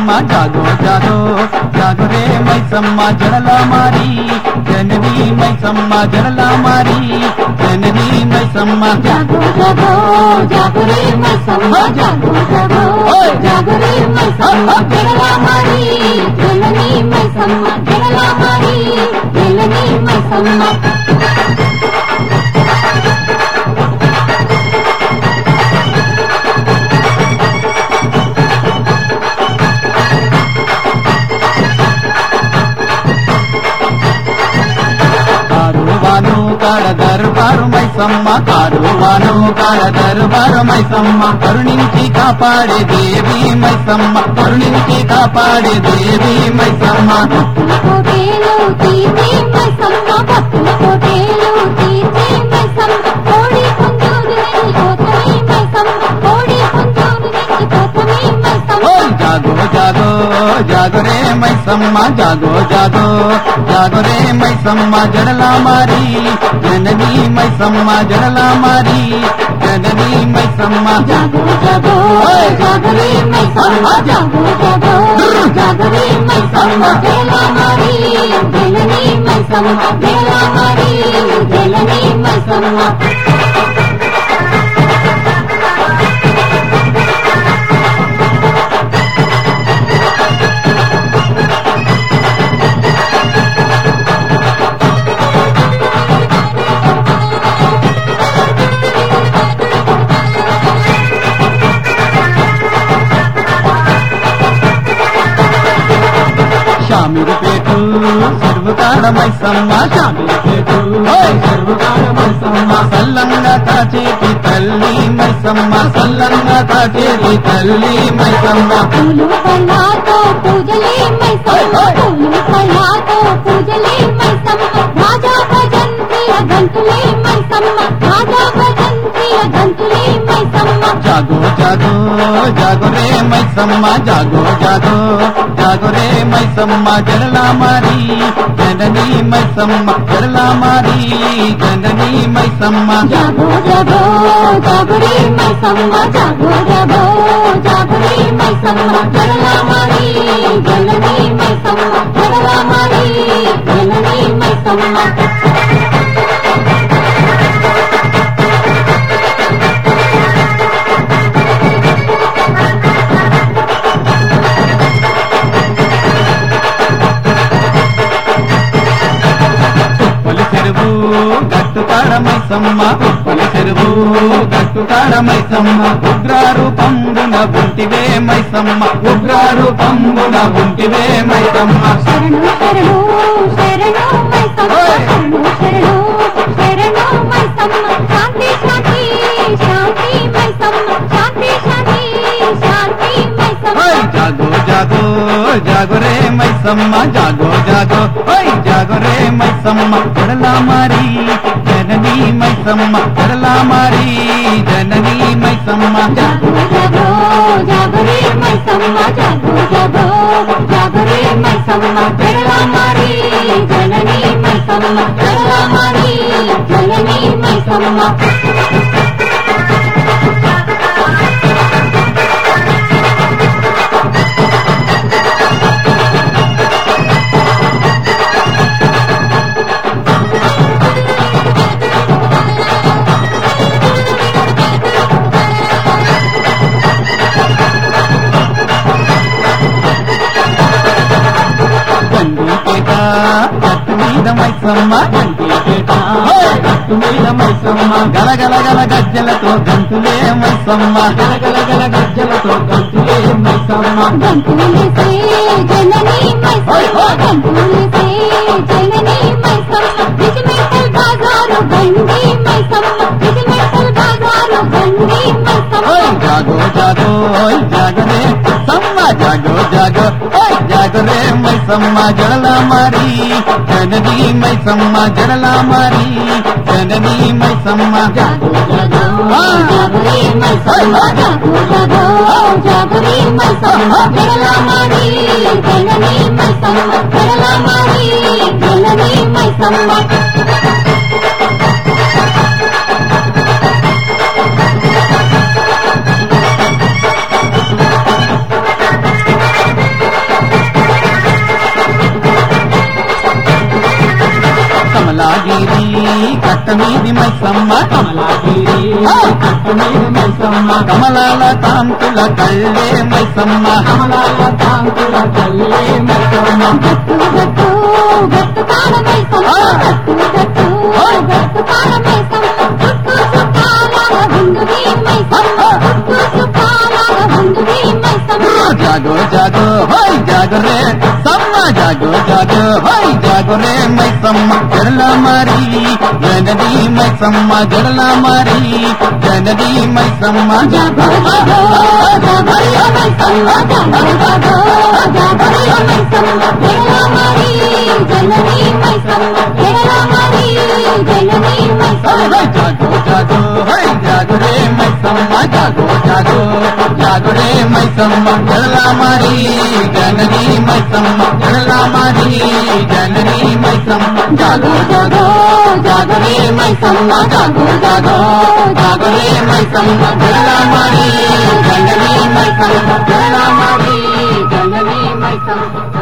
మైసమ్మ జాగో జాగో జాగో రే మైసమ్మ జడల మారి జనని మైసమ్మ జడల మారి జనని మైసమ్మ జాగో జాగో జాగో రే మైసమ్మ జాగో జాగో జాగో రే మైసమ్మ జడలా మారి జలని మైసమ్మ జడలా మారి జలని మైసమ్మ కారువాను కాడ దర్బారు మైసమ్మ కారువాను కాడ దర్బారు మైసమ్మ కరుణించి కాపాడే దేవి మైసమ్మ కరుణించి కాపాడే దేవి మైసమ్మ భక్తుల కోటేలు తీర్చే మైసమ్మ భక్తుల కోటేలు తీర్చే మైసమ్మ కోడి పుంజులు వెళ్ళిపోతమే మైసమ్మ కోడి పుంజులు వెళ్ళిపోతమే మైసమ్మ ఓయ్ జాగో జాగో జాగో రే మైసమ్మ జాగో జాగో జాగో రే మైసమ్మ జడల మారి జనని మైసమ్మ జడల మారి జనని మైసమ్మ జాగో జాగో జాగో రే మైసమ్మ జాగో జాగో జాగో రే మైసమ్మ జలా మారి జలని మైసమ్మ జలా మారి జలని మైసమ్మ షామిరు పేటు సర్వకాడ మైసమ్మ షామిరు పేటు సర్వకాడ మైసమ్మ సల్లంగా కాచేటి తల్లి మైసమ్మ సల్లంగా కాచేటి తల్లి మైసమ్మ పూలు పళ్ళాతో పూజలే మైసమ్మ పూలు పళ్ళాతో పూజలే మైసమ్మ రాజా భజంత్రియ గంతులే మైసమ్మ రాజా భజంత్రియ గంతులే మైసమ్మ జాగో జాగో జాగో రే మైసమ్మ జాగో జాగో జాగో రే మైసమ్మ జడల మారి జనని మైసమ్మ జడల మారి జనని మైసమ్మ జాగో జాగో జాగరే మైసమ్మ జాగో జాగో జాగరే మైసమ్మ జడలా మారి జలని మైసమ్మ జడలా మారి జలని మైసమ్మ ఉప్పలి చెరువు గట్టు కాడ మైసమ్మ ఉప్పలి చెరువు గట్టు కాడ మైసమ్మ ఉగ్రారు పంబున గుంటివే మైసమ్మ ఉగ్రారు పంబున గుంటివే మైసమ్మ శరణు శరణు శరణు మైసమ్మ శరణు శరణు శరణు మైసమ్మ శాంతి శాంతి శాంతి మైసమ్మ శాంతి శాంతి శాంతి మైసమ్మ ఓయ్ జాగో జాగో జాగో రే మైసమ్మ జాగో జాగో ఓయ్ జాగో రే మైసమ్మ జడలా మారి జనని మైసమ్మ జడలా మారి జనని మైసమ్మ జాగో జాగో జాగరే మైసమ్మ జాగో జాగో జాగరే మైసమ్మ జడలా మారి జనని మైసమ్మ జడలా మారి జనని మైసమ్మ గండిపేట గట్టు మీద మైసమ్మ గండిపేట గట్టు మీద మైసమ్మ గలగల గల గజ్జలతో గంతులే మైసమ్మ గలగల గల గజ్జలతో గంతులే మైసమ్మ గంతులేసే జనని మైసమ్మ గంతులేసే జనని మైసమ్మ విజిమెట్టల్ బాజారు బండి మైసమ్మ విజిమెట్టల్ బాజారు బండి మైసమ్మ ఓయ్ జాగో జాగో ఓయ్ జాగరే సమ్మ జాగో జాగో ఓయ్ జాగరే మైసమ్మ జడల మారి జనని మైసమ్మ జడల మారి జనని మైసమ్మ జాగో జాగో జాగరే మైసమ్మ జాగో జాగో జాగరే మైసమ్మ జడలా మారి జనని మైసమ్మ జడలా మారి జనని మైసమ్మ మైసమ్మ కమలాగిరి కట్టు మీద మైసమ్మ కమలాల కాంతుల కళ్ళే మైసమ్మ కమలాల కాంతుల తల్లి మైసమ్మ గట్టు గట్టు గట్టు తాళమేసమ్మ గట్టు గట్టు గట్టు తాళమేసమ్మ చుట్టూ చుట్టాల బిందువి మైసమ్మ చుట్టూ చుట్టాల బిందువి మైసమ్మ జాగో జాగో హోయ్ జాగో రే సమ్మ జాగో జాగో హోయ్ జాగో రే మైసమ్మ జడల మరి జనది మైసమ్మ జడల మరి జనది మైసమ్మ జాగో జాగో జాగరి మైసమ్మ జాగో జాగో జాగరి మైసమ్మ జల మరి జనని మైసమ్మ జల మరి జనని మైసమ్మ జాగో జాగో హోయ్ జాగో రే మైసమ్మ జాగో జాగో జాగో రే మైసమ్మ జడల మరి జనని మైసమ్మ జడల మరి జనని మైసమ్మ జాగో జాగో జాగరే మైసమ్మ జాగో జాగో జాగరే మైసమ్మ జల మరి జనని మైసమ్మ జల మరి జనని మైసమ్మ